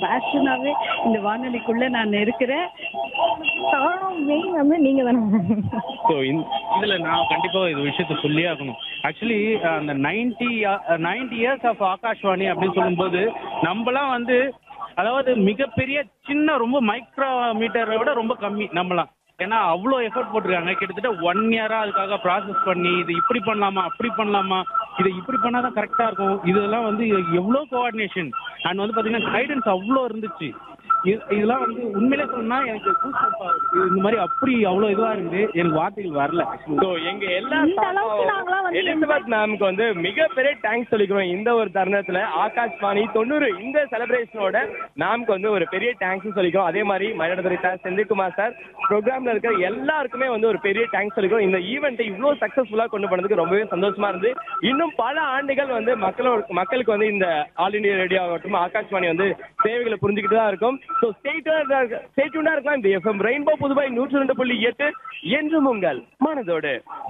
பேஷனாவே இந்த வானொலிக்குள்ள நான் இருக்கிறேன் காரணம் மெயின் வந்து நீங்க தானே ஸோ இதில் நான் கண்டிப்பாக இது விஷயத்த சொல்லியே ஆகணும் ஆக்சுவலி அந்த ninety ninety years of Akashvani அப்படின்னு சொல்லும்போது நம்மலாம் வந்து அதாவது மிகப்பெரிய சின்ன ரொம்ப மைக்ரோ மீட்டரை விட ரொம்ப கம்மி நம்மலாம் ஏன்னா அவ்வளோ எஃபர்ட் போட்டிருக்காங்க கிட்டத்தட்ட ஒன் இயராக அதுக்காக ப்ராசஸ் பண்ணி இது இப்படி பண்ணலாமா அப்படி பண்ணலாமா இதை இப்படி பண்ணால் தான் கரெக்டாக இருக்கும் இதெல்லாம் வந்து எவ்வளோ கோஆர்டினேஷன் அண்ட் வந்து பார்த்தீங்கன்னா கைடன்ஸ் அவ்வளோ இருந்துச்சு இது இதெல்லாம் வந்து உண்மையிலே சொன்னா எனக்கு goosebumps ஆகுது. இந்த மாதிரி அப்படி அவ்வளோ இதுவா இருந்து எனக்கு வார்த்தைகள் வரல ஸோ எங்க எல்லா இந்த அளவுக்கு நாங்களாம் வந்து எலிசபெத் மேம்க்கு வந்து மிகப்பெரிய தேங்க்ஸ் சொல்லிக்கிறோம் இந்த ஒரு தருணத்துல ஆகாஷ்வாணி தொண்ணூறு இந்த செலிப்ரேஷனோட மேம்க்கு வந்து ஒரு பெரிய தேங்க்ஸ் சொல்லிக்கிறோம் அதே மாதிரி மயிலாடுதுறை சார் செந்தில்குமார் சார் ப்ரோக்ராம்ல இருக்கிற எல்லாருக்குமே வந்து ஒரு பெரிய தேங்க்ஸ் சொல்லிக்கிறோம் இந்த ஈவெண்ட்டை இவ்வளோ சக்ஸஸ்ஃபுல்லா கொண்டு போனதுக்கு ரொம்பவே சந்தோஷமா இருந்து இன்னும் பல ஆண்டுகள் வந்து மக்களோட மக்களுக்கு வந்து இந்த ஆல் இந்தியா ரேடியோ ஆகட்டும் ஆகாஷ்வாணி வந்து சேவைகளை புரிஞ்சுக்கிட்டு தான் இருக்கும் ஸோ ஸ்டேட்யூனா இருக்கலாம் இந்த எஃப்எம் ரெயின்போ புதுவை நூற்றி ரெண்டு புள்ளி எட்டு என்றும் உங்கள் மனதோடு